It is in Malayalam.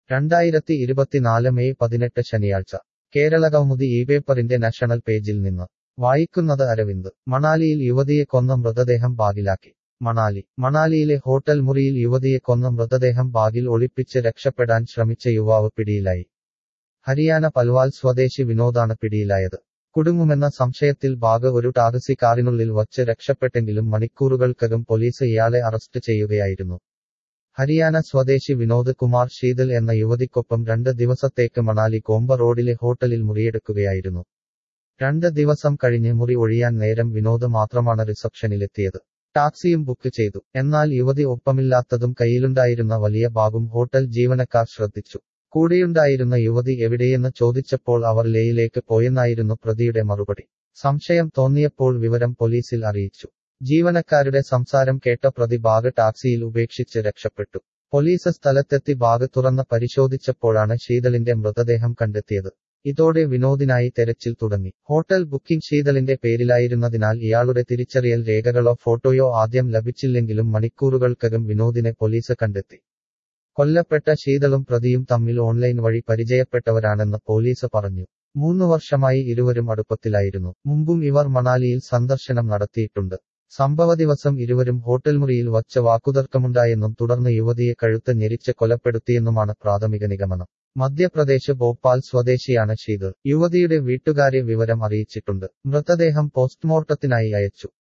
രണ്ടായിരത്തി ഇരുപത്തിനാല് മെയ് പതിനെട്ട് ശനിയാഴ്ച കേരള കൗമുദി ഈ പേപ്പറിന്റെ നാഷണൽ പേജിൽ നിന്ന് വായിക്കുന്നത് അരവിന്ദ് മണാലിയിൽ യുവതിയെ കൊന്ന മൃതദേഹം ബാഗിലാക്കി മണാലി മണാലിയിലെ ഹോട്ടൽ മുറിയിൽ യുവതിയെ കൊന്ന മൃതദേഹം ബാഗിൽ ഒളിപ്പിച്ച് രക്ഷപ്പെടാൻ ശ്രമിച്ച യുവാവ് പിടിയിലായി ഹരിയാന പൽവാൽ സ്വദേശി വിനോദാണ് പിടിയിലായത് കുടുങ്ങുമെന്ന സംശയത്തിൽ ബാഗ് ഒരു ടാക്സി കാറിനുള്ളിൽ വച്ച് രക്ഷപ്പെട്ടെങ്കിലും മണിക്കൂറുകൾക്കകം പോലീസ് ഇയാളെ അറസ്റ്റ് ചെയ്യുകയായിരുന്നു ഹരിയാന സ്വദേശി വിനോദ് കുമാർ ശീതൽ എന്ന യുവതിക്കൊപ്പം രണ്ട് ദിവസത്തേക്ക് മണാലി കോമ്പ റോഡിലെ ഹോട്ടലിൽ മുറിയെടുക്കുകയായിരുന്നു രണ്ട് ദിവസം കഴിഞ്ഞ് മുറി ഒഴിയാൻ നേരം വിനോദ് മാത്രമാണ് റിസപ്ഷനിലെത്തിയത് ടാക്സിയും ബുക്ക് ചെയ്തു എന്നാൽ യുവതി ഒപ്പമില്ലാത്തതും കയ്യിലുണ്ടായിരുന്ന വലിയ ബാഗും ഹോട്ടൽ ജീവനക്കാർ ശ്രദ്ധിച്ചു കൂടെയുണ്ടായിരുന്ന യുവതി എവിടെയെന്ന് ചോദിച്ചപ്പോൾ അവർ ലേയിലേക്ക് പോയെന്നായിരുന്നു പ്രതിയുടെ മറുപടി സംശയം തോന്നിയപ്പോൾ വിവരം പോലീസിൽ അറിയിച്ചു ജീവനക്കാരുടെ സംസാരം കേട്ട പ്രതി ബാഗ് ടാക്സിയിൽ ഉപേക്ഷിച്ച് രക്ഷപ്പെട്ടു പോലീസ് സ്ഥലത്തെത്തി ബാഗ് തുറന്ന് പരിശോധിച്ചപ്പോഴാണ് ശീതളിന്റെ മൃതദേഹം കണ്ടെത്തിയത് ഇതോടെ വിനോദിനായി തെരച്ചിൽ തുടങ്ങി ഹോട്ടൽ ബുക്കിംഗ് ശീതളിന്റെ പേരിലായിരുന്നതിനാൽ ഇയാളുടെ തിരിച്ചറിയൽ രേഖകളോ ഫോട്ടോയോ ആദ്യം ലഭിച്ചില്ലെങ്കിലും മണിക്കൂറുകൾക്കകം വിനോദിനെ പോലീസ് കണ്ടെത്തി കൊല്ലപ്പെട്ട ശീതളും പ്രതിയും തമ്മിൽ ഓൺലൈൻ വഴി പരിചയപ്പെട്ടവരാണെന്ന് പോലീസ് പറഞ്ഞു മൂന്നു വർഷമായി ഇരുവരും അടുപ്പത്തിലായിരുന്നു മുമ്പും ഇവർ മണാലിയിൽ സന്ദർശനം നടത്തിയിട്ടുണ്ട് സംഭവ ദിവസം ഇരുവരും ഹോട്ടൽ മുറിയിൽ വച്ച് വാക്കുതർക്കമുണ്ടായെന്നും തുടർന്ന് യുവതിയെ കഴുത്ത് ഞെരിച്ച് കൊലപ്പെടുത്തിയെന്നുമാണ് പ്രാഥമിക നിഗമനം മധ്യപ്രദേശ് ഭോപ്പാൽ സ്വദേശിയാണ് ഷീദർ യുവതിയുടെ വീട്ടുകാരെ വിവരം അറിയിച്ചിട്ടുണ്ട് മൃതദേഹം പോസ്റ്റ്മോർട്ടത്തിനായി അയച്ചു